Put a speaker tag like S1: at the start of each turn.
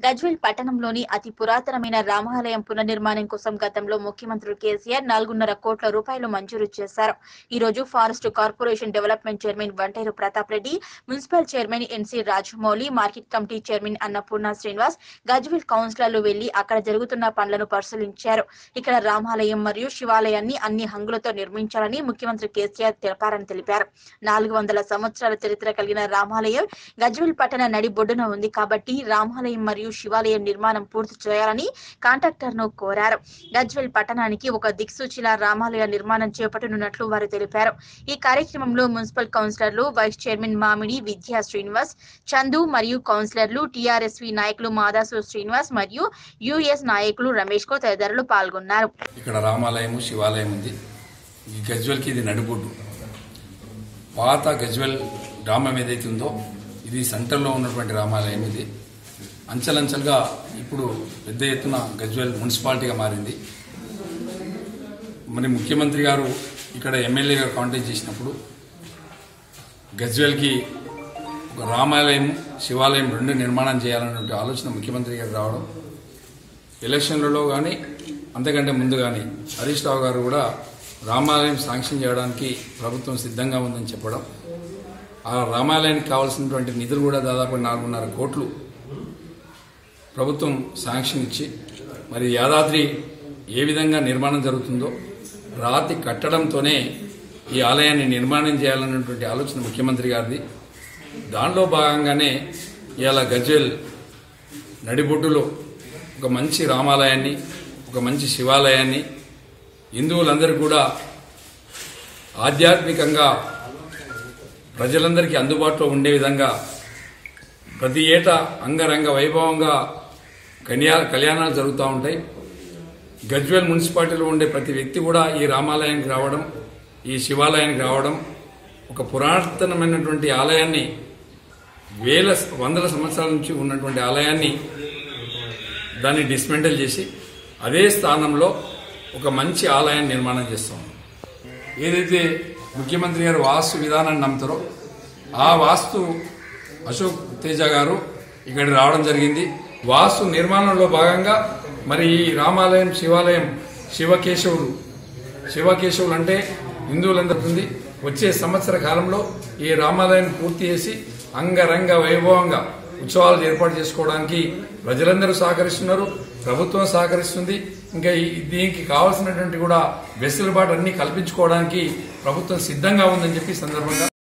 S1: గజ్వేల్ పట్టణంలోని అతి పురాతనమైన రామాలయం పునర్నిర్మాణం కోసం గతంలో ముఖ్యమంత్రి కేసీఆర్ నాలుగున్నర కోట్ల రూపాయలు మంజూరు చేశారు ఈ రోజు forest corporation development chairman Vanteru Pratap Reddy municipal chairman NC Rajamouli market committee chairman Annapurna Srinivas Gajwel కౌన్సిలర్లు వెళ్లి అక్కడ జరుగుతున్న పనులను పరిశీలించారు ఇక్కడ రామాలయం మరియు శివాలయాన్ని అన్ని హంగులతో నిర్మించాలని ముఖ్యమంత్రి కేసీఆర్ తెలిపారని తెలిపారు నాలుగు వందల సంవత్సరాల చరిత్ర కలిగిన రామాలయం గజ్వేల్ పట్టణ నడిబొడ్డున ఉంది కాబట్టి రామాలయం మరియు శివాలయం నిర్మాణం పూర్తి చేయాలని కాంట్రాక్టర్ ను కోరారు గజ్వేల్ పట్టణానికి ఒక దిక్సూచిలా రామాలయ నిర్మాణం చేపట్టనున్నట్లు వారు తెలిపారు ఈ కార్యక్రమంలో మున్సిపల్ కౌన్సిలర్లు వైస్ చైర్మన్ మామిడి విద్యా శ్రీనివాస్ చందు మరియు కౌన్సిలర్లు టిఆర్ఎస్వి నాయకులు మాదాసు శ్రీనివాస్ మరియు యుఎస్ నాయకులు రమేష్ కో తదితరులు పాల్గొన్నారు
S2: ఇక్కడ రామాలయము శివాలయం ఉంది ఈ గజ్వెల్కి ఇది నడుబొడ్డు పాత గజ్వెల్ గ్రామం ఏదైతే ఉందో ఇది సెంటర్లో ఉన్నటువంటి రామాలయం ఇది అంచెలంచెలుగా ఇప్పుడు పెద్ద ఎత్తున గజ్వెల్ మున్సిపాలిటీగా మారింది మరి ముఖ్యమంత్రి గారు ఇక్కడ ఎమ్మెల్యేగా కాంటాక్ట్ చేసినప్పుడు గజ్వెల్కి ఒక రామాలయం శివాలయం రెండు నిర్మాణం చేయాలన్నటువంటి ఆలోచన ముఖ్యమంత్రి గారు రావడం ఎలక్షన్లలో కానీ అంతకంటే ముందు కానీ హరీష్ రావు గారు కూడా రామాలయం శాంక్షన్ చేయడానికి ప్రభుత్వం సిద్ధంగా ఉందని చెప్పడం ఆ రామాలయానికి కావాల్సినటువంటి నిధులు కూడా దాదాపు నాలుగున్నర కోట్లు ప్రభుత్వం శాంక్షన్ ఇచ్చి మరి యాదాద్రి ఏ విధంగా నిర్మాణం జరుగుతుందో రాతి కట్టడంతోనే ఈ ఆలయాన్ని నిర్మాణం చేయాలన్నటువంటి ఆలోచన ముఖ్యమంత్రి గారిది దానిలో భాగంగానే ఇవాళ గజ్వెల్ నడిబొడ్డులో ఒక మంచి రామాలయాన్ని ఒక మంచి శివాలయాన్ని హిందువులందరూ కూడా ఆధ్యాత్మికంగా ప్రజలందరికీ అందుబాటులో ఉండే విధంగా ప్రతి ఏటా అంగరంగ వైభవంగా కన్యా కళ్యాణాలు జరుగుతూ ఉంటాయి గజ్వేల్ మున్సిపాలిటీలో ఉండే ప్రతి వ్యక్తి కూడా ఈ రామాలయానికి రావడం ఈ శివాలయానికి రావడం ఒక పురాతనమైనటువంటి ఆలయాన్ని వేల వందల సంవత్సరాల నుంచి ఉన్నటువంటి ఆలయాన్ని దాన్ని డిస్మెంటల్ చేసి అదే స్థానంలో ఒక మంచి ఆలయాన్ని నిర్మాణం చేస్తాం ఏదైతే ముఖ్యమంత్రి గారు వాస్తు విధానాన్ని నమ్ముతారో ఆ వాస్తు అశోక్ తేజ గారు ఇక్కడ రావడం జరిగింది వాస్తు నిర్మాణంలో భాగంగా మరి ఈ రామాలయం శివాలయం శివకేశవులు శివకేశవులు అంటే హిందువులందరికీ వచ్చే సంవత్సర కాలంలో ఈ రామాలయం పూర్తి చేసి అంగరంగ వైభవంగా ఉత్సవాలు ఏర్పాటు చేసుకోవడానికి ప్రజలందరూ సహకరిస్తున్నారు ప్రభుత్వం సహకరిస్తుంది ఇంకా ఈ- దీనికి కావాల్సినటువంటి కూడా వెసులుబాటు అన్ని కల్పించుకోవడానికి ప్రభుత్వం సిద్ధంగా ఉందని చెప్పి ఈ సందర్భంగా